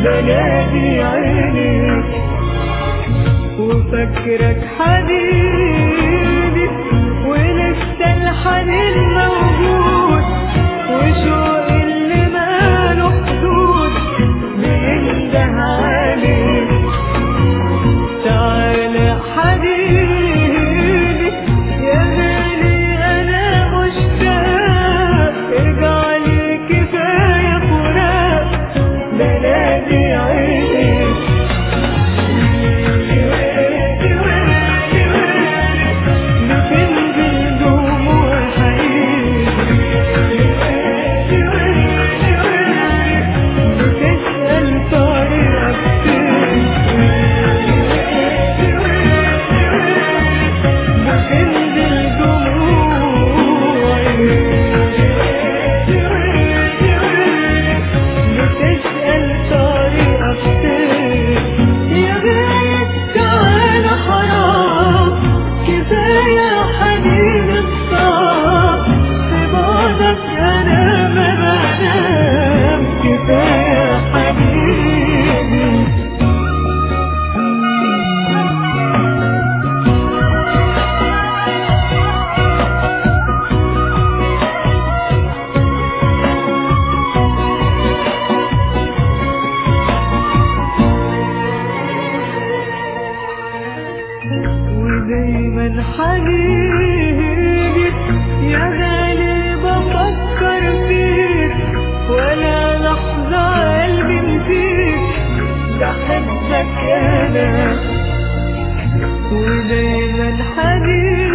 بنادي عينيك وفكرك حبيبي ولسه الحنين موجود وشوق اللي ماله حدود بينده عليك تعالى حبيبي يا غالي انا مشتاق ارجع لي كفايه فراق بنادي عينيك بتنزل دموع بتسأل طريقك فين بتنزل دموعي بتسأل طريقك فين يا بنت تعالى حرام كفاية يا حبيبي الصعب في بعدك أنا ما بنام كفاية يا حبيبي ودايما حبيبي يا غالي بفكر فيك ولا لحظة قلبي نسيك بحبك أنا ودايما حبيبي